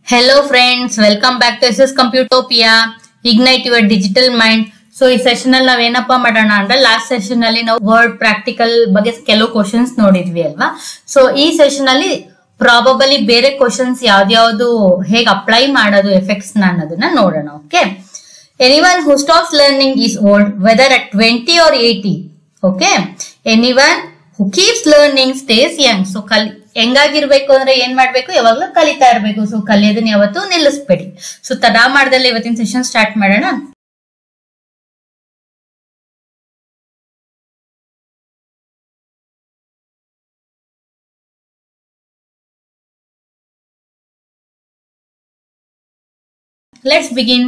Hello friends, welcome back to SS Computopia. Ignite your digital mind. So ಈ session ಅಲ್ಲಿ ನಾವ್ ಏನಪ್ಪಾ ಮಾಡೋಣ ಅಂದ್ರೆ ಲಾಸ್ಟ್ ಸೆಷನ್ ಅಲ್ಲಿ ನಾವು ವರ್ಡ್ ಪ್ರಾಕ್ಟಿಕಲ್ ಬಗ್ಗೆ ಕೆಲವು ಕ್ವಶನ್ಸ್ ನೋಡಿದ್ವಿ ಅಲ್ವಾ ಸೊ ಈ ಸೆಷನ್ ಅಲ್ಲಿ ಪ್ರಾಬಬಲಿ ಬೇರೆ ಕ್ವಶನ್ಸ್ ಯಾವ್ದ್ಯಾವ್ದು ಹೇಗೆ ಅಪ್ಲೈ ಮಾಡೋದು ಎಫೆಕ್ಟ್ಸ್ ನ ಅನ್ನೋದನ್ನ ನೋಡೋಣ okay anyone who stops learning is old whether at twenty or eighty okay anyone who keeps learning stays young so ಕಲಿ ಹೆಂಗಾಗಿರ್ಬೇಕು ಅಂದ್ರೆ ಏನ್ ಮಾಡ್ಬೇಕು ಯಾವಾಗ್ಲೂ ಕಲಿತಾ ಇರ್ಬೇಕು ಸೊ ಕಲಿಯೋದನ್ನ ಯಾವತ್ತೂ ನಿಲ್ಲಿಸ್ಬೇಡಿ ಸೊ ತಡ ಮಾಡ್ದಲ್ಲ ಇವತ್ತಿನ ಸೆಷನ್ ಸ್ಟಾರ್ಟ್ ಮಾಡೋಣ let's begin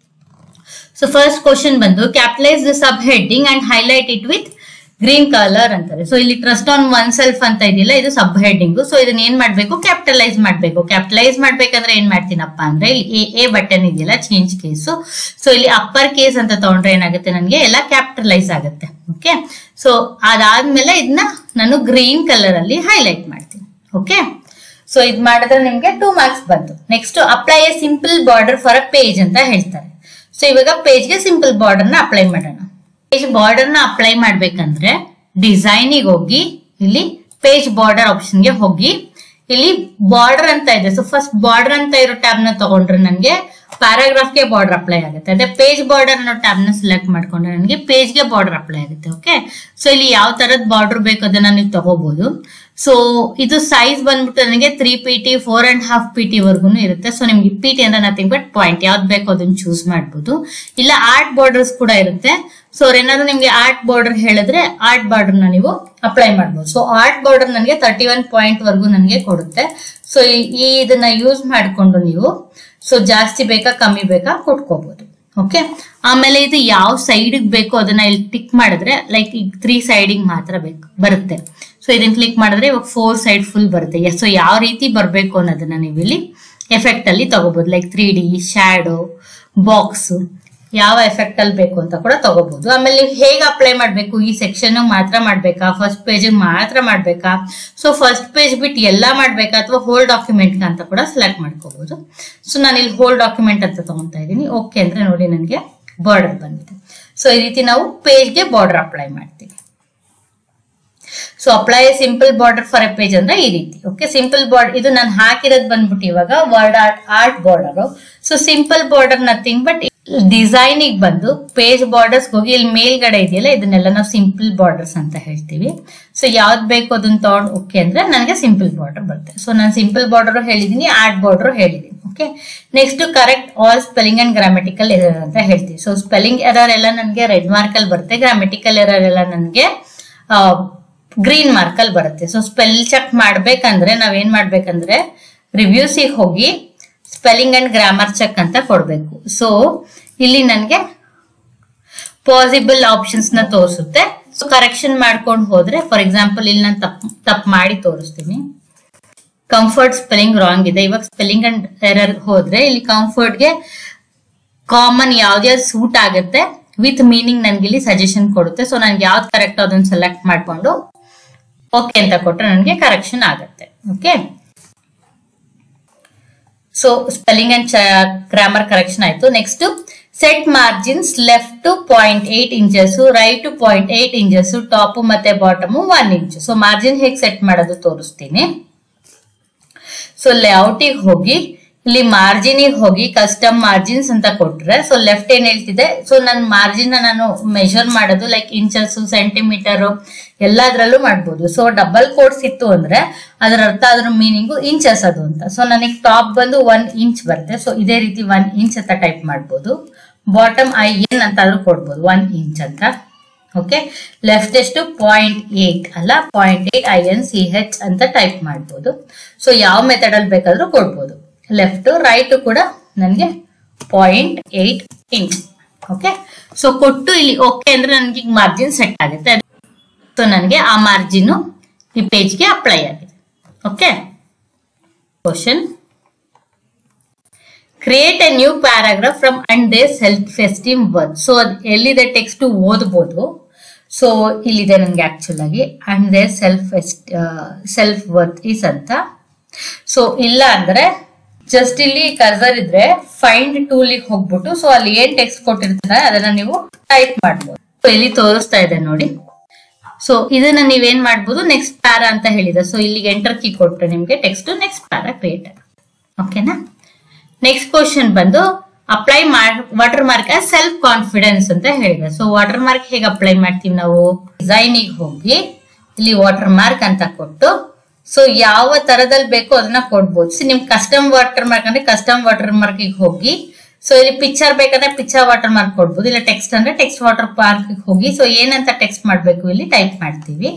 so first question ಬಂದು capitalise the sub heading and highlight it with green colour ಅಂತಾರೆ ಸೊ ಇಲ್ಲಿ ಟ್ರಸ್ಟ್ ಆನ್ ಒನ್ ಸೆಲ್ಫ್ ಅಂತ ಇದೆಯಲ್ಲ ಇದು ಸಬ್ ಹೆಡ್ಡಿಂಗ್ ಸೊ ಇದನ್ನ ಏನ್ ಮಾಡ್ಬೇಕು ಕ್ಯಾಪಿಟಲೈಸ್ ಮಾಡ್ಬೇಕು ಕ್ಯಾಪಿಟಲೈಸ್ ಮಾಡ್ಬೇಕಂದ್ರೆ ಏನ್ ಮಾಡ್ತೀನಪ್ಪ ಅಂದ್ರೆ ಇಲ್ಲಿ ಎ ಎ ಬಟನ್ ಇದೆಯಲ್ಲ ಚೇಂಜ್ ಕೇಸು ಸೊ ಇಲ್ಲಿ ಅಪ್ಪರ್ ಕೇಸ್ ಅಂತ ತಗೊಂಡ್ರೆ ಏನಾಗುತ್ತೆ ನನಗೆ ಎಲ್ಲ ಕ್ಯಾಪಿಟಲೈಸ್ ಆಗುತ್ತೆ ಓಕೆ ಸೊ ಅದಾದ್ಮೇಲೆ ಇದನ್ನ ನಾನು ಗ್ರೀನ್ ಕಲರ್ ಅಲ್ಲಿ ಹೈಲೈಟ್ ಮಾಡ್ತೀನಿ ಓಕೆ ಸೊ ಇದ್ ಮಾಡಿದ್ರೆ ನಿಮ್ಗೆ ಟೂ ಮಾರ್ಕ್ಸ್ ಬಂತು next apply a simple border for a page ಅಂತ ಹೇಳ್ತಾರೆ ಸೊ ಇವಾಗ ಪೇಜ್ಗೆ ಸಿಂಪಲ್ ಬಾರ್ಡರ್ ನ ಅಪ್ಲೈ ಮಾಡೋಣ ಪೇಜ್ ಬಾರ್ಡರ್ ನ ಅಪ್ಲೈ ಮಾಡ್ಬೇಕಂದ್ರೆ ಡಿಸೈನಿಗೆ ಹೋಗಿ ಇಲ್ಲಿ ಪೇಜ್ ಬಾರ್ಡರ್ ಆಪ್ಷನ್ ಗೆ ಹೋಗಿ ಇಲ್ಲಿ ಬಾರ್ಡರ್ ಅಂತ ಇದೆ ಸೊ ಫಸ್ಟ್ ಬಾರ್ಡರ್ ಅಂತ ಇರೋ ಟ್ಯಾಬ್ ನ ತಗೊಂಡ್ರೆ ನನಗೆ ಪ್ಯಾರಾಗ್ರಾಫ್ ಗೆ ಬಾರ್ಡರ್ ಅಪ್ಲೈ ಆಗುತ್ತೆ ಅದೇ ಪೇಜ್ ಬಾರ್ಡರ್ ಅನ್ನೋ ಟ್ಯಾಬ್ ನ ಸೆಲೆಕ್ಟ್ ಮಾಡ್ಕೊಂಡ್ರೆ ನನಗೆ ಪೇಜ್ ಗೆ ಬಾರ್ಡರ್ ಅಪ್ಲೈ ಆಗುತ್ತೆ ಓಕೆ ಸೊ ಇಲ್ಲಿ ಯಾವ ತರದ್ ಬಾರ್ಡರ್ ಬೇಕು ಅದನ್ನ ನೀವು ತಗೋಬಹುದು ಸೊ ಇದು ಸೈಜ್ ಬಂದ್ಬಿಟ್ಟು ನನಗೆ three P T four and half P T ವರ್ಗು ಇರುತ್ತೆ ಸೊ ನಿಮ್ಗೆ ಪಿ ಟಿ ಅಂದ್ರೆ ನಥಿಂಗ್ ಬಟ್ ಪಾಯಿಂಟ್ ಯಾವ್ದು ಬೇಕು ಅದನ್ನ ಚೂಸ್ ಮಾಡ್ಬೋದು ಇಲ್ಲ ಆರ್ಟ್ ಬಾರ್ಡರ್ಸ್ ಕೂಡ ಇರುತ್ತೆ ಸೊ ಅವ್ರೇನಾದ್ರು ನಿಮ್ಗೆ ಆರ್ಟ್ ಬಾರ್ಡರ್ ಹೇಳಿದ್ರೆ ಆರ್ಟ್ ಬಾರ್ಡರ್ ನ ನೀವು ಅಪ್ಲೈ ಮಾಡ್ಬೋದು ಸೊ ಆರ್ಟ್ ಬಾರ್ಡರ್ ನನಗೆ ತರ್ಟಿ ಒನ್ ಪಾಯಿಂಟ್ ವರ್ಗು ನನಗೆ ಕೊಡುತ್ತೆ ಸೊ ಈ ಇದನ್ನ ಯೂಸ್ ಮಾಡಿಕೊಂಡು ನೀವು ಸೊ ಜಾಸ್ತಿ ಬೇಕಾ ಕಮ್ಮಿ ಬೇಕಾ ಕೊಟ್ಕೋಬಹುದು ಓಕೆ ಆಮೇಲೆ ಇದು ಯಾವ ಸೈಡಿಗೆ ಬೇಕು ಅದನ್ನ ಇಲ್ಲಿ ಟಿಕ್ ಮಾಡಿದ್ರೆ ಲೈಕ್ ಈಗ ತ್ರೀ ಸೈಡಿಗೆ ಮಾತ್ರ ಬೇಕು ಬರುತ್ತೆ ಸೊ ಇದನ್ನ ಕ್ಲಿಕ್ ಮಾಡಿದ್ರೆ ಇವಾಗ ಫೋರ್ ಸೈಡ್ ಫುಲ್ ಬರುತ್ತೆ ಸೊ ಯಾವ ರೀತಿ ಬರಬೇಕು ಅನ್ನೋದನ್ನ ನೀವು ಇಲ್ಲಿ ಎಫೆಕ್ಟ್ ಅಲ್ಲಿ ತಗೋಬಹುದು like three D shadow box ಯಾವ ಎಫೆಕ್ಟ್ ಅಲ್ಲಿ ಬೇಕು ಅಂತ ಕೂಡ ತಗೋಬಹುದು ಆಮೇಲೆ ಹೇಗೆ ಅಪ್ಲೈ ಮಾಡ್ಬೇಕು ಈ ಸೆಕ್ಷನ್ ಮಾತ್ರ ಮಾಡ್ಬೇಕಾ ಫಸ್ಟ್ ಪೇಜ್ ಮಾತ್ರ ಮಾಡ್ಬೇಕಾ ಸೊ ಫಸ್ಟ್ ಪೇಜ್ ಬಿಟ್ಟು ಎಲ್ಲ ಮಾಡ್ಬೇಕಾ ಅಥವಾ ಹೋಲ್ ಡಾಕ್ಯುಮೆಂಟ್ ಅಂತ ಕೂಡ ಸೆಲೆಕ್ಟ್ ಮಾಡ್ಕೋಬಹುದು ಸೊ ನಾನು ಇಲ್ಲಿ ಹೋಲ್ ಡಾಕ್ಯುಮೆಂಟ್ ಅಂತ ತಗೊಂತಾ ಇದ್ದೀನಿ ಓಕೆ ಅಂದ್ರೆ ನೋಡಿ ನನಗೆ ಬಾರ್ಡರ್ ಬಂದಿದೆ ಸೊ ಈ ರೀತಿ ನಾವು ಪೇಜ್ಗೆ ಬಾರ್ಡರ್ ಅಪ್ಲೈ ಮಾಡ್ತೀವಿ so apply simple border for a page ಅಂದ್ರೆ ಈ ರೀತಿ ಓಕೆ ಸಿಂಪಲ್ ಬಾರ್ಡರ್ ಇದು ನಾನು ಹಾಕಿರೋದು ಬಂದ್ಬಿಟ್ಟು ಇವಾಗ word art art border so simple border nothing but ಡಿಸೈನಿಗೆ ಬಂದು ಪೇಜ್ ಬಾರ್ಡರ್ಸ್ ಹೋಗಿ ಇಲ್ಲಿ ಮೇಲ್ಗಡೆ ಇದೆಯಲ್ಲ ಇದನ್ನೆಲ್ಲ ನಾವು ಸಿಂಪಲ್ ಬಾರ್ಡರ್ಸ್ ಅಂತ ಹೇಳ್ತೀವಿ ಸೊ ಯಾವ್ದು ಬೇಕು ಅದನ್ನ ತಗೊಂಡು ಓಕೆ ಅಂದ್ರೆ ನನಗೆ ಸಿಂಪಲ್ ಬಾರ್ಡರ್ ಬರುತ್ತೆ ಸೊ ನಾನು ಸಿಂಪಲ್ ಬಾರ್ಡರ್ ಹೇಳಿದೀನಿ ಆರ್ಟ್ ಬಾರ್ಡರ್ ಹೇಳಿದೀನಿ okay next correct all spelling and grammatical error ಅಂತ ಹೇಳ್ತೀವಿ ಸೊ ಸ್ಪೆಲ್ಲಿಂಗ್ ಎರರ್ ಎಲ್ಲ ನನಗೆ ರೆಡ್ ಮಾರ್ಕ್ ಅಲ್ಲಿ ಬರುತ್ತೆ ಗ್ರಾಮೆಟಿಕಲ್ ಎರರ್ ಎಲ್ಲ ನನಗೆ ಗ್ರೀನ್ ಮಾರ್ಕ್ ಅಲ್ಲಿ ಬರುತ್ತೆ ಸೊ ಸ್ಪೆಲ್ ಚೆಕ್ ಮಾಡ್ಬೇಕಂದ್ರೆ ನಾವೇನ್ ಮಾಡ್ಬೇಕಂದ್ರೆ ರಿವ್ಯೂಸಿಗೆ ಹೋಗಿ ಸ್ಪೆಲ್ಲಿಂಗ್ ಅಂಡ್ ಗ್ರಾಮರ್ ಚೆಕ್ ಅಂತ ಕೊಡ್ಬೇಕು ಸೊ ಇಲ್ಲಿ ನನಗೆ ಪಾಸಿಬಲ್ ಆಪ್ಷನ್ಸ್ ನ ತೋರಿಸುತ್ತೆ ಸೊ ಕರೆಕ್ಷನ್ ಮಾಡ್ಕೊಂಡು ಹೋದ್ರೆ ಫಾರ್ ಎಕ್ಸಾಂಪಲ್ ಇಲ್ಲಿ ನಾನು ತಪ್ಪು ತಪ್ಪು ಮಾಡಿ ತೋರಿಸ್ತೀನಿ ಕಂಫರ್ಟ್ ಸ್ಪೆಲ್ಲಿಂಗ್ ರಾಂಗ್ ಇದೆ ಇವಾಗ ಸ್ಪೆಲ್ಲಿಂಗ್ ಅಂಡ್ ಎರರ್ ಹೋದ್ರೆ ಇಲ್ಲಿ ಕಂಫರ್ಟ್ಗೆ ಕಾಮನ್ ಯಾವ್ದ್ಯಾವ್ದು ಸೂಟ್ ಆಗುತ್ತೆ ವಿತ್ ಮೀನಿಂಗ್ ನನ್ಗೆ ಇಲ್ಲಿ ಸಜೆಷನ್ ಕೊಡುತ್ತೆ ಸೊ ನನ್ಗೆ ಯಾವ್ದು ಕರೆಕ್ಟ್ ಅದನ್ನ ಸೆಲೆಕ್ಟ್ ಮಾಡ್ಕೊಂಡು ಓಕೆ ಅಂತ ಕೊಟ್ರೆ ನನಗೆ ಕರೆಕ್ಷನ್ ಆಗುತ್ತೆ okay so spelling and grammar correction ಆಯ್ತು next set margins left two point eight inches right two point eight inches top ಮತ್ತೆ bottom one inch so margin ಹೇಗೆ ಸೆಟ್ ಮಾಡೋದು ತೋರಿಸ್ತೀನಿ ಸೊ ಲೇಔಟಿಗೆ ಹೋಗಿ ಇಲ್ಲಿ ಮಾರ್ಜಿನಿಗೆ ಹೋಗಿ ಕಸ್ಟಮ್ ಮಾರ್ಜಿನ್ಸ್ ಅಂತ ಕೊಟ್ರೆ ಸೊ ಲೆಫ್ಟ್ ಏನ್ ಹೇಳ್ತಿದೆ ಸೊ ನನ್ನ ಮಾರ್ಜಿನ್ ನಾನು ಮೆಷರ್ ಮಾಡೋದು ಲೈಕ್ ಇಂಚಸ್ ಸೆಂಟಿಮೀಟರ್ ಎಲ್ಲದ್ರಲ್ಲೂ ಮಾಡ್ಬೋದು ಸೊ ಡಬಲ್ ಕೋಡ್ಸ್ ಇತ್ತು ಅಂದ್ರೆ ಅದರ ಅರ್ಥ ಅದ್ರ ಮೀನಿಂಗು ಇಂಚಸ್ ಅದು ಅಂತ ಸೊ ನನಗೆ ಟಾಪ್ ಬಂದು ಒನ್ ಇಂಚ್ ಬರುತ್ತೆ ಸೊ ಇದೇ ರೀತಿ ಒನ್ ಇಂಚ್ ಅಂತ ಟೈಪ್ ಮಾಡ್ಬೋದು ಬಾಟಮ್ ಐ ಎನ್ ಅಂತಾದ್ರೂ ಕೊಡ್ಬೋದು ಒನ್ ಇಂಚ್ ಅಂತ ಓಕೆ ಲೆಫ್ಟ್ ಎಷ್ಟು ಪಾಯಿಂಟ್ ಏಟ್ ಅಲ್ಲ point eight I N C H ಅಂತ ಟೈಪ್ ಮಾಡ್ಬೋದು ಸೊ ಯಾವ ಮೆಥಡ್ ಅಲ್ಲಿ ಬೇಕಾದ್ರೂ ಕೊಡ್ಬೋದು ಲೆಫ್ಟ್ ರೈಟ್ ಕೂಡ ನನಗೆ point eight inch okay so ಕೊಟ್ಟು ಇಲ್ಲಿ ಓಕೆ ಅಂದ್ರೆ ನನಗೆ ಮಾರ್ಜಿನ್ ಸೆಟ್ ಆಗುತ್ತೆ ಸೊ ನನಗೆ ಆ ಮಾರ್ಜಿನ್ ಈ ಪೇಜ್ಗೆ ಅಪ್ಲೈ ಆಗಿದೆ okay question create a new paragraph from and they self esteem word so ಅದು ಎಲ್ಲಿದೆ ಟೆಕ್ಸ್ಟ್ ಓದ್ಬೋದು ಸೊ ಇಲ್ಲಿದೆ ನನಗೆ ಆಕ್ಚುಲ್ ಆಗಿ ಅಂಡ್ ದೇರ್ ಸೆಲ್ಫ್ ಎಸ್ಟ್ ಸೆಲ್ಫ್ ವರ್ತ್ ಈಸ್ ಅಂತ ಸೊ ಇಲ್ಲ ಅಂದ್ರೆ ಜಸ್ಟ್ ಇಲ್ಲಿ ಕರ್ಸರ್ ಇದ್ರೆ ಫೈಂಡ್ ಟೂಲಿಗೆ ಹೋಗ್ಬಿಟ್ಟು ಸೊ ಅಲ್ಲಿ ಏನ್ ಟೆಕ್ಸ್ಟ್ ಕೊಟ್ಟಿರ್ತಾರೆ ಅದನ್ನ ನೀವು ಟೈಪ್ ಮಾಡ್ಬೋದು So, ಇಲ್ಲಿ ತೋರಿಸ್ತಾ ಇದೆ ನೋಡಿ ಸೊ ಇದನ್ನ ನೀವೇನ್ ಮಾಡ್ಬೋದು ನೆಕ್ಸ್ಟ್ ಪ್ಯಾರಾ ಅಂತ ಹೇಳಿದೆ ಸೊ ಇಲ್ಲಿಗೆ ಎಂಟರ್ ಕೀ ಕೊಟ್ರೆ ನಿಮ್ಗೆ ಟೆಕ್ಸ್ಟ್ ನೆಕ್ಸ್ಟ್ ಪ್ಯಾರಾ ಕ್ರಿಯೇಟ್ ಓಕೆನಾ ನೆಕ್ಸ್ಟ್ ಕ್ವಶನ್ ಬಂದು apply water mark self confidence ಅಂತ ಹೇಳಿದೆ ಸೊ ವಾಟರ್ ಮಾರ್ಕ್ ಹೇಗೆ ಅಪ್ಲೈ ಮಾಡ್ತೀವಿ ನಾವು ಡಿಸೈನಿಗೆ ಹೋಗಿ ಇಲ್ಲಿ ವಾಟರ್ ಮಾರ್ಕ್ ಅಂತ ಕೊಟ್ಟು ಸೊ ಯಾವ ತರದಲ್ಲಿ ಬೇಕೋ ಅದನ್ನ ಕೊಡ್ಬೋದು ಸಿ ನಿಮ್ ಕಸ್ಟಮ್ ವಾಟರ್ ಮಾರ್ಕ್ ಅಂದ್ರೆ ಕಸ್ಟಮ್ ವಾಟರ್ ಮಾರ್ಕ್ ಹೋಗಿ ಸೊ ಇಲ್ಲಿ ಪಿಕ್ಚರ್ ಬೇಕಂದ್ರೆ ಪಿಕ್ಚರ್ ವಾಟರ್ ಮಾರ್ಕ್ ಕೊಡ್ಬೋದು ಇಲ್ಲ ಟೆಕ್ಸ್ಟ್ ಅಂದ್ರೆ ಟೆಕ್ಸ್ಟ್ ವಾಟರ್ ಮಾರ್ಕ್ ಹೋಗಿ ಸೊ ಏನಂತ ಟೆಕ್ಸ್ಟ್ ಮಾಡ್ಬೇಕು ಇಲ್ಲಿ ಟೈಪ್ ಮಾಡ್ತೀವಿ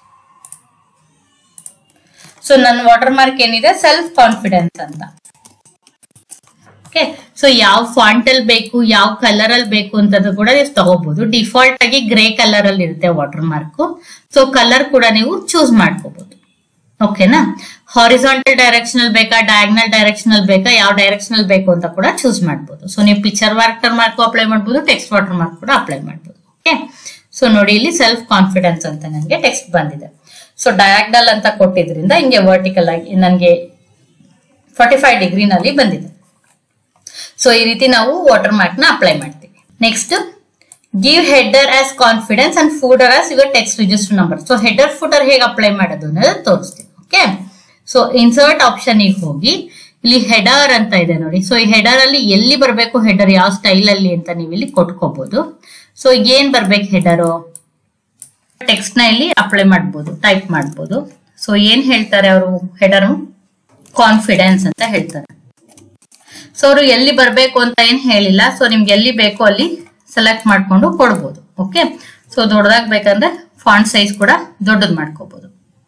ಸೊ ನನ್ನ ವಾಟರ್ ಮಾರ್ಕ್ ಏನಿದೆ ಸೆಲ್ಫ್ ಕಾನ್ಫಿಡೆನ್ಸ್ ಅಂತ ಓಕೆ ಸೊ ಯಾವ ಫಾಂಟ್ ಅಲ್ಲಿ ಬೇಕು ಯಾವ ಕಲರ್ ಅಲ್ಲಿ ಬೇಕು ಅಂತದ್ದು ಕೂಡ ನೀವು ತಗೋಬಹುದು ಡಿಫಾಲ್ಟ್ ಆಗಿ ಗ್ರೇ ಕಲರ್ ಅಲ್ಲಿ ಇರುತ್ತೆ ವಾಟರ್ ಮಾರ್ಕ್ ಸೊ ಕಲರ್ ಕೂಡ ನೀವು ಚೂಸ್ ಮಾಡ್ಕೋಬಹುದು ಓಕೆನಾ ಹಾರಿಸಾಂಟಲ್ ಡೈರೆಕ್ಷನ್ ಅಲ್ಲಿ ಬೇಕಾ ಡಯಾಗ್ನಲ್ ಡೈರೆಕ್ಷನ್ ಅಲ್ಲಿ ಬೇಕಾ ಯಾವ ಡೈರೆಕ್ಷನ್ ಅಲ್ಲಿ ಬೇಕು ಅಂತ ಕೂಡ ಚೂಸ್ ಮಾಡ್ಬೋದು ಸೊ ನೀವು ಪಿಕ್ಚರ್ ವಾಟರ್ ಮಾರ್ಕ್ ಅಪ್ಲೈ ಮಾಡ್ಬೋದು ಟೆಕ್ಸ್ಟ್ ವಾಟರ್ ಮಾರ್ಕ್ ಕೂಡ ಅಪ್ಲೈ ಮಾಡ್ಬೋದು ಓಕೆ ಸೊ ನೋಡಿ ಇಲ್ಲಿ ಸೆಲ್ಫ್ ಕಾನ್ಫಿಡೆನ್ಸ್ ಅಂತ ನನಗೆ ಟೆಕ್ಸ್ಟ್ ಬಂದಿದೆ ಸೊ ಡಯಾಗ್ನಲ್ ಅಂತ ಕೊಟ್ಟಿದ್ರಿಂದ ಹಿಂಗೆ ವರ್ಟಿಕಲ್ ಆಗಿ ನನಗೆ ಫಾರ್ಟಿ ಫೈವ್ ಡಿಗ್ರಿನಲ್ಲಿ ಬಂದಿದೆ ಸೊ ಈ ರೀತಿ ನಾವು ವಾಟರ್ ಮಾರ್ಕ್ ನ ಅಪ್ಲೈ ಮಾಡ್ತೀವಿ next give header as confidence and footer as your text register number so header footer ಹೇಗೆ ಅಪ್ಲೈ ಮಾಡೋದು ಅನ್ನೋದು ತೋರಿಸ್ತೀನಿ ಓಕೆ ಸೊ ಇನ್ಸರ್ಟ್ ಆಪ್ಷನ್ ಹೋಗಿ ಇಲ್ಲಿ ಹೆಡರ್ ಅಂತ ಇದೆ ನೋಡಿ ಸೊ ಈ ಹೆಡರ್ ಅಲ್ಲಿ ಎಲ್ಲಿ ಬರಬೇಕು ಹೆಡರ್ ಯಾವ ಸ್ಟೈಲ್ ಅಲ್ಲಿ ಅಂತ ನೀವು ಇಲ್ಲಿ ಕೊಟ್ಕೋಬಹುದು ಸೊ ಏನ್ ಬರ್ಬೇಕು ಹೆಡರು ಟೆಕ್ಸ್ಟ್ ನ ಇಲ್ಲಿ ಅಪ್ಲೈ ಮಾಡ್ಬೋದು ಟೈಪ್ ಮಾಡ್ಬೋದು ಸೊ ಏನ್ ಹೇಳ್ತಾರೆ ಅವರು ಹೆಡರು ಕಾನ್ಫಿಡೆನ್ಸ್ ಅಂತ ಹೇಳ್ತಾರೆ ಸೊ ಅವರು ಎಲ್ಲಿ ಬರಬೇಕು ಅಂತ ಏನ್ ಹೇಳಿಲ್ಲ ಸೊ ನಿಮ್ಗೆ ಎಲ್ಲಿ ಬೇಕೋ ಅಲ್ಲಿ ಸೆಲೆಕ್ಟ್ ಮಾಡ್ಕೊಂಡು ಕೊಡ್ಬೋದು ಓಕೆ ಸೊ ದೊಡ್ಡದಾಗ್ ಬೇಕಂದ್ರೆ ಫಾಂಟ್ ಸೈಜ್ ಕೂಡ ದೊಡ್ಡದ್ ಮಾಡ್ಕೋಬಹುದು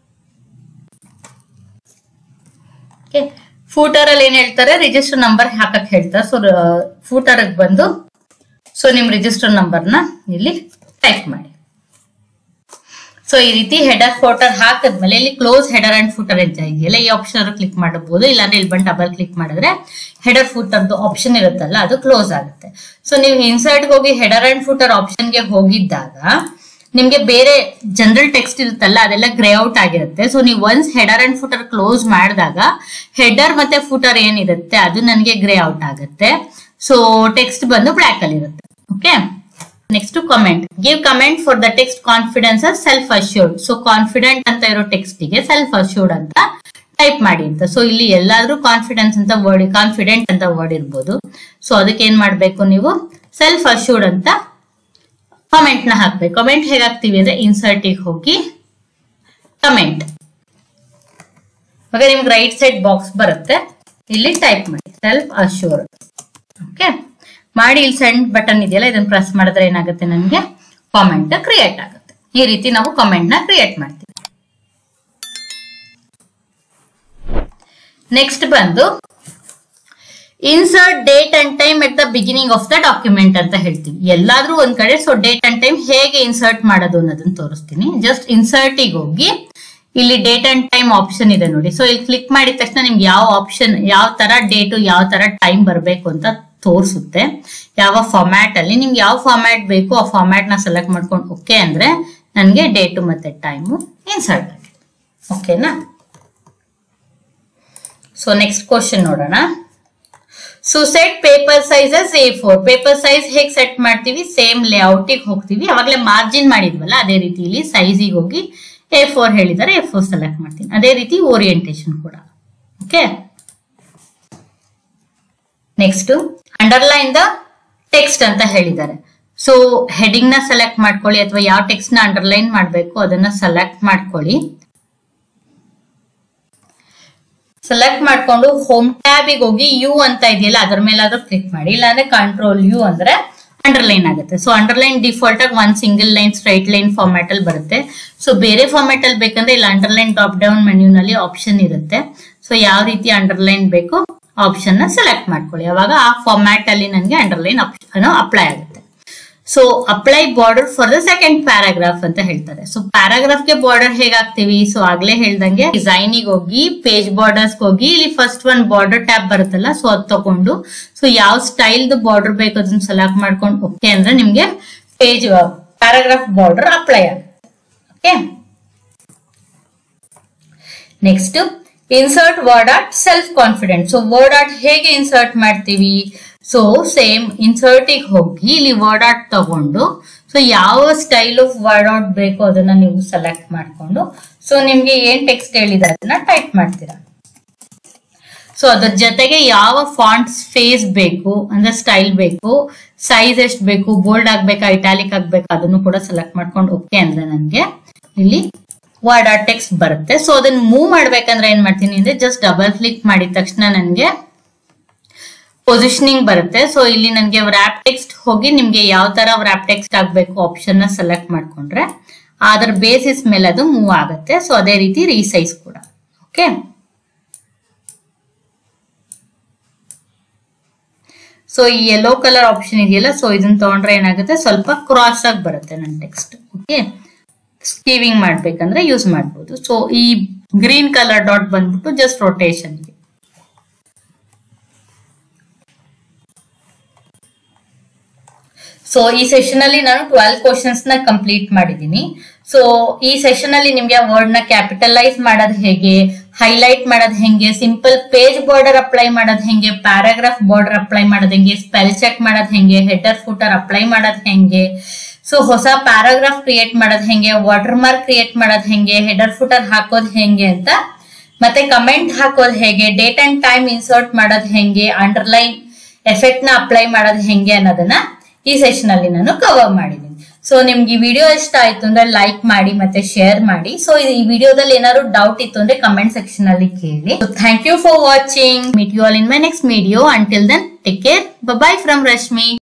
ಓಕೆ ಫೂಟರ್ ಅಲ್ಲಿ ಏನ್ ಹೇಳ್ತಾರೆ ರಿಜಿಸ್ಟರ್ ನಂಬರ್ ಹಾಕಕ್ ಹೇಳ್ತಾರೆ ಸೊ ಫೂಟರ್ ಬಂದು ಸೊ ನಿಮ್ ರಿಜಿಸ್ಟರ್ ನಂಬರ್ನ ಇಲ್ಲಿ ಟೈಪ್ ಮಾಡಿ ಸೊ ಈ ರೀತಿ ಹೆಡರ್ ಫೋಟರ್ ಹಾಕಿದ್ಮೇಲೆ ಇಲ್ಲಿ ಕ್ಲೋಸ್ ಹೆಡರ್ ಅಂಡ್ ಫೂಟರ್ ಅಂತ ಇದೆಯಲ್ಲ ಈ ಆಪ್ಷನ್ ಕ್ಲಿಕ್ ಮಾಡಬಹುದು ಇಲ್ಲಾಂದ್ರೆ ಇಲ್ಲಿ ಬಂದು ಡಬಲ್ ಕ್ಲಿಕ್ ಮಾಡಿದ್ರೆ ಹೆಡರ್ ಫೂಟರ್ದು ಆಪ್ಷನ್ ಇರುತ್ತಲ್ಲ ಅದು ಕ್ಲೋಸ್ ಆಗುತ್ತೆ ಸೊ ನೀವು ಇನ್ಸರ್ಟ್ ಹೋಗಿ ಹೆಡರ್ ಅಂಡ್ ಫೂಟರ್ ಆಪ್ಷನ್ಗೆ ಹೋಗಿದ್ದಾಗ ನಿಮ್ಗೆ ಬೇರೆ ಜನರಲ್ ಟೆಕ್ಸ್ಟ್ ಇರುತ್ತಲ್ಲ ಅದೆಲ್ಲ ಗ್ರೇ ಔಟ್ ಆಗಿರುತ್ತೆ ಸೊ ನೀವು once header and footer close ಮಾಡಿದಾಗ ಹೆಡರ್ ಮತ್ತೆ ಫೂಟರ್ ಏನಿರುತ್ತೆ ಅದು ನನಗೆ ಗ್ರೇ ಔಟ್ ಆಗುತ್ತೆ ಸೊ ಟೆಕ್ಸ್ಟ್ ಬಂದು ಬ್ಲಾಕ್ ಅಲ್ಲಿ ಇರುತ್ತೆ okay next comment give comment for the text confidence self assured so confident ಅಂತ ಇರೋ ಟೆಕ್ಸ್ಟ್ ಗೆ ಸೆಲ್ಫ್ ಅಶ್ಯೂರ್ಡ್ ಅಂತ ಟೈಪ್ ಮಾಡಿ ಅಂತ ಸೊ ಇಲ್ಲಿ ಎಲ್ಲಾದ್ರೂ ಕಾನ್ಫಿಡೆನ್ಸ್ ಅಂತ ವರ್ಡ್ ಕಾನ್ಫಿಡೆಂಟ್ ಅಂತ ವರ್ಡ್ ಇರ್ಬೋದು ಸೊ ಅದಕ್ಕೆ ಏನ್ ಮಾಡ್ಬೇಕು ನೀವು ಸೆಲ್ಫ್ ಅಶ್ಯೂರ್ಡ್ ಅಂತ ಕಮೆಂಟ್ ನ ಹಾಕ್ಬೇಕು ಕಮೆಂಟ್ ಹೇಗೆ ಹಾಕ್ತಿವಿ ಅಂದ್ರೆ ಇನ್ಸರ್ಟ್ ಹೋಗಿ ಕಮೆಂಟ್ ಇವಾಗ ನಿಮ್ಗೆ ರೈಟ್ ಸೈಡ್ ಬಾಕ್ಸ್ ಬರುತ್ತೆ ಇಲ್ಲಿ ಟೈಪ್ ಮಾಡಿ ಸೆಲ್ಫ್ ಅಶ್ಯೂರ್ಡ್ ಓಕೆ ಮಾಡಿ ಇಲ್ಲಿ ಸೆಂಡ್ ಬಟನ್ ಇದೆಯಲ್ಲ ಇದನ್ನ ಪ್ರೆಸ್ ಮಾಡಿದ್ರೆ ಏನಾಗುತ್ತೆ ನನಗೆ ಕಾಮೆಂಟ್ ಕ್ರಿಯೇಟ್ ಆಗುತ್ತೆ ಈ ರೀತಿ ನಾವು ಕಾಮೆಂಟ್ ನ ಕ್ರಿಯೇಟ್ ಮಾಡ್ತೀವಿ ನೆಕ್ಸ್ಟ್ ಬಂದು insert date and time at the beginning of the document ಅಂತ ಹೇಳ್ತೀವಿ ಎಲ್ಲಾದ್ರೂ ಒಂದ್ ಕಡೆ ಸೊ ಡೇಟ್ ಅಂಡ್ ಟೈಮ್ ಹೇಗೆ ಇನ್ಸರ್ಟ್ ಮಾಡೋದು ಅನ್ನೋದನ್ನ ತೋರಿಸ್ತೀನಿ ಜಸ್ಟ್ ಇನ್ಸರ್ಟಿಗೆ ಹೋಗಿ ಇಲ್ಲಿ ಡೇಟ್ ಅಂಡ್ ಟೈಮ್ ಆಪ್ಷನ್ ಇದೆ ನೋಡಿ ಸೊ ಇಲ್ಲಿ ಕ್ಲಿಕ್ ಮಾಡಿದ ತಕ್ಷಣ ನಿಮ್ಗೆ ಯಾವ ಆಪ್ಷನ್ ಯಾವ ತರ ಡೇಟು ಯಾವ ತರ ಟೈಮ್ ಬರಬೇಕು ಅಂತ ತೋರಿಸುತ್ತೆ ಯಾವ ಫಾರ್ಮ್ಯಾಟ್ ಅಲ್ಲಿ ನಿಮ್ಗೆ ಯಾವ ಫಾರ್ಮ್ಯಾಟ್ ಬೇಕು ಆ ಫಾರ್ಮ್ಯಾಟ್ ನ ಸೆಲೆಕ್ಟ್ ಮಾಡ್ಕೊಂಡು ಓಕೆ ಅಂದ್ರೆ ನನಗೆ ಡೇಟು ಮತ್ತೆ ಟೈಮು ಇನ್ಸರ್ಟ್ ಆಗಿದೆ ಓಕೆನಾ ಸೊ ನೆಕ್ಸ್ಟ್ ಕ್ವಶನ್ ನೋಡೋಣ so set paper sizes A four paper size ಹೇಗೆ ಸೆಟ್ ಮಾಡ್ತೀವಿ ಸೇಮ್ ಲೇಔಟಿಗೆ ಹೋಗ್ತೀವಿ ಅವಾಗಲೇ ಮಾರ್ಜಿನ್ ಮಾಡಿದ್ವಲ್ಲ ಅದೇ ರೀತಿ ಇಲ್ಲಿ ಸೈಜಿಗೆ ಹೋಗಿ ಎ ಫೋರ್ ಹೇಳಿದ್ದಾರೆ ಎ ಫೋರ್ ಸೆಲೆಕ್ಟ್ ಮಾಡ್ತೀನಿ ಅದೇ ರೀತಿ ಓರಿಯಂಟೇಶನ್ ಕೂಡ okay next underline the text ಅಂತ ಹೇಳಿದ್ದಾರೆ ಸೊ ಹೆಡಿಂಗ್ ನ ಸೆಲೆಕ್ಟ್ ಮಾಡ್ಕೊಳ್ಳಿ ಅಥವಾ ಯಾವ ಟೆಕ್ಸ್ಟ್ ನ ಅಂಡರ್ಲೈನ್ ಮಾಡಬೇಕು ಅದನ್ನ ಸೆಲೆಕ್ಟ್ ಮಾಡ್ಕೊಳ್ಳಿ ಸೆಲೆಕ್ಟ್ ಮಾಡ್ಕೊಂಡು ಹೋಮ್ ಟ್ಯಾಬಿಗೆ ಹೋಗಿ ಯು ಅಂತ ಇದೆಯಲ್ಲ ಅದ್ರ ಮೇಲಾದ್ರೂ ಕ್ಲಿಕ್ ಮಾಡಿ ಇಲ್ಲಾಂದ್ರೆ ಕಂಟ್ರೋಲ್ ಯು ಅಂದ್ರೆ ಅಂಡರ್ಲೈನ್ ಆಗುತ್ತೆ ಸೊ ಅಂಡರ್ಲೈನ್ ಡಿಫಾಲ್ಟ್ ಆಗಿ ಒಂದ್ single line straight line format ಅಲ್ಲಿ ಬರುತ್ತೆ ಸೊ ಬೇರೆ ಫಾರ್ಮ್ಯಾಟ್ ಅಲ್ಲಿ ಬೇಕಂದ್ರೆ ಇಲ್ಲಿ ಅಂಡರ್ಲೈನ್ ಟಾಪ್ ಡೌನ್ ಮೆನ್ಯೂ ನಲ್ಲಿ ಆಪ್ಷನ್ ಇರುತ್ತೆ ಸೊ ಯಾವ ರೀತಿ ಅಂಡರ್ಲೈನ್ ಬೇಕು ಆಪ್ಷನ್ ನ ಸೆಲೆಕ್ಟ್ ಮಾಡ್ಕೊಳ್ಳಿ ಅವಾಗ ಆ ಫಾರ್ಮ್ಯಾಟ್ ಅಲ್ಲಿ ನನಗೆ ಅಂಡರ್ಲೈನ್ ಆಪ್ಷನ್ ಅಪ್ಲೈ ಆಗುತ್ತೆ so apply border for the second paragraph ಅಂತ ಹೇಳ್ತಾರೆ ಸೊ ಪ್ಯಾರಾಗ್ರಾಫ್ ಗೆ ಬಾರ್ಡರ್ ಹೇಗ್ ಹಾಕ್ತಿವಿ ಸೊ ಆಗ್ಲೇ ಹೇಳ್ದಂಗೆ ಡಿಸೈನಿಗೆ ಹೋಗಿ ಪೇಜ್ ಬಾರ್ಡರ್ಸ್ ಹೋಗಿ ಇಲ್ಲಿ ಫಸ್ಟ್ ಒನ್ ಬಾರ್ಡರ್ ಟ್ಯಾಬ್ ಬರುತ್ತಲ್ಲ ಸೊ ಅದ್ ತಗೊಂಡು ಸೊ ಯಾವ ಸ್ಟೈಲ್ ಬಾರ್ಡರ್ ಬೇಕು ಅದನ್ನ ಸೆಲೆಕ್ಟ್ ಮಾಡ್ಕೊಂಡು ಓಕೆ ಅಂದ್ರೆ ನಿಮ್ಗೆ ಪೇಜ್ ಪ್ಯಾರಾಗ್ರಾಫ್ ಬಾರ್ಡರ್ ಅಪ್ಲೈ ಆಗುತ್ತೆ okay next insert word art self confident so word art ಹೇಗೆ ಇನ್ಸರ್ಟ್ ಮಾಡ್ತೀವಿ ಸೊ ಸೇಮ್ ಇನ್ಸರ್ಟಿಗೆ ಹೋಗಿ ಇಲ್ಲಿ ವರ್ಡ್ ಆರ್ಟ್ ತಗೊಂಡು ಸೊ ಯಾವ ಸ್ಟೈಲ್ ಆಫ್ ವರ್ಡ್ ಆರ್ಟ್ ಬೇಕೋ ಅದನ್ನ ನೀವು ಸೆಲೆಕ್ಟ್ ಮಾಡ್ಕೊಂಡು ಸೊ ನಿಮ್ಗೆ ಏನ್ ಟೆಕ್ಸ್ಟ್ ಹೇಳಿದ್ರೆ ಅದನ್ನ ಟೈಪ್ ಮಾಡ್ತೀರಾ ಸೊ ಅದ್ರ ಜೊತೆಗೆ ಯಾವ ಫಾಂಟ್ಸ್ ಫೇಸ್ ಬೇಕು ಅಂದ್ರೆ ಸ್ಟೈಲ್ ಬೇಕು ಸೈಜ್ ಎಷ್ಟು ಬೇಕು ಬೋಲ್ಡ್ ಆಗ್ಬೇಕಾ ಇಟಾಲಿಕ್ ಆಗ್ಬೇಕಾ ಅದನ್ನು ಕೂಡ ಸೆಲೆಕ್ಟ್ ಮಾಡ್ಕೊಂಡು ಓಕೆ ಅಂದ್ರೆ ನನಗೆ ಇಲ್ಲಿ ವರ್ಡ್ ಆರ್ಟ್ ಟೆಕ್ಸ್ಟ್ ಬರುತ್ತೆ ಸೊ ಅದನ್ನ ಮೂವ್ ಮಾಡ್ಬೇಕಂದ್ರೆ ಏನ್ ಮಾಡ್ತೀನಿ ಅಂದ್ರೆ ಜಸ್ಟ್ ಡಬಲ್ ಕ್ಲಿಕ್ ಮಾಡಿದ ತಕ್ಷಣ ನನಗೆ ಪೊಸಿಷನಿಂಗ್ ಬರುತ್ತೆ ಸೊ ಇಲ್ಲಿ ನನಗೆ ವ್ರಾಪ್ ಟೆಕ್ಸ್ಟ್ ಹೋಗಿ ನಿಮ್ಗೆ ಯಾವ ತರ ವ್ರಾಪ್ ಟೆಕ್ಸ್ಟ್ ಆಗ್ಬೇಕು ಆಪ್ಷನ್ ನ ಸೆಲೆಕ್ಟ್ ಮಾಡ್ಕೊಂಡ್ರೆ ಅದರ ಬೇಸಿಸ್ ಮೇಲೆ ಅದು ಮೂವ್ ಆಗುತ್ತೆ ಸೊ ಅದೇ ರೀತಿ ರೀಸೈಸ್ ಕೂಡ ಓಕೆ ಸೊ ಈ ಯೆಲ್ಲೋ ಕಲರ್ ಆಪ್ಷನ್ ಇದೆಯಲ್ಲ ಸೊ ಇದನ್ನ ತಗೊಂಡ್ರೆ ಏನಾಗುತ್ತೆ ಸ್ವಲ್ಪ ಕ್ರಾಸ್ ಆಗಿ ಬರುತ್ತೆ ನನ್ನ ಟೆಕ್ಸ್ಟ್ ಓಕೆ ಸ್ಕೀವಿಂಗ್ ಮಾಡ್ಬೇಕಂದ್ರೆ ಯೂಸ್ ಮಾಡ್ಬೋದು ಸೊ ಈ ಗ್ರೀನ್ ಕಲರ್ ಡಾಟ್ ಬಂದ್ಬಿಟ್ಟು ಜಸ್ಟ್ ರೊಟೇಷನ್ಗೆ ಸೊ ಈ ಸೆಷನ್ ಅಲ್ಲಿ ನಾನು ಟ್ವೆಲ್ ಕ್ವಶನ್ಸ್ ನ ಕಂಪ್ಲೀಟ್ ಮಾಡಿದ್ದೀನಿ ಸೊ ಈ ಸೆಷನ್ ಅಲ್ಲಿ ನಿಮ್ಗೆ ವರ್ಡ್ ನ ಕ್ಯಾಪಿಟಲೈಸ್ ಮಾಡೋದು ಹೇಗೆ ಹೈಲೈಟ್ ಮಾಡೋದು ಹೆಂಗೆ ಸಿಂಪಲ್ ಪೇಜ್ ಬಾರ್ಡರ್ ಅಪ್ಲೈ ಮಾಡೋದು ಹೆಂಗೆ ಪ್ಯಾರಾಗ್ರಾಫ್ ಬಾರ್ಡರ್ ಅಪ್ಲೈ ಮಾಡೋದು ಹೆಂಗೆ ಸ್ಪೆಲ್ ಚೆಕ್ ಮಾಡೋದು ಹೆಂಗೆ ಹೆಡರ್ ಫುಟರ್ ಅಪ್ಲೈ ಮಾಡೋದು ಹೆಂಗೆ ಸೊ ಹೊಸ ಪ್ಯಾರಾಗ್ರಾಫ್ ಕ್ರಿಯೇಟ್ ಮಾಡೋದು ಹೆಂಗೆ ವಾಟರ್ ಮಾರ್ಕ್ ಕ್ರಿಯೇಟ್ ಮಾಡೋದು ಹೆಂಗೆ ಹೆಡರ್ ಫುಟರ್ ಹಾಕೋದು ಹೆಂಗೆ ಅಂತ ಮತ್ತೆ ಕಮೆಂಟ್ ಹಾಕೋದು ಹೇಗೆ ಡೇಟ್ ಅಂಡ್ ಟೈಮ್ ಇನ್ಸರ್ಟ್ ಮಾಡೋದು ಹೆಂಗೆ ಅಂಡರ್ಲೈನ್ ಎಫೆಕ್ಟ್ ನ ಅಪ್ಲೈ ಮಾಡೋದು ಹೆಂಗೆ ಅನ್ನೋದನ್ನ ಈ ಸೆಷನ್ ಅಲ್ಲಿ ನಾನು ಕವರ್ ಮಾಡಿದ್ದೀನಿ ಸೊ ನಿಮ್ಗೆ ಈ ವಿಡಿಯೋ ಇಷ್ಟ ಆಯ್ತು ಅಂದ್ರೆ ಲೈಕ್ ಮಾಡಿ ಮತ್ತೆ ಶೇರ್ ಮಾಡಿ ಸೊ ಈ ವಿಡಿಯೋದಲ್ಲಿ ಏನಾದ್ರು ಡೌಟ್ ಇತ್ತು ಅಂದ್ರೆ ಕಮೆಂಟ್ ಸೆಕ್ಷನ್ ಅಲ್ಲಿ ಕೇಳಿ thank you for watching meet you all in my next video until then take care bye from Rashmi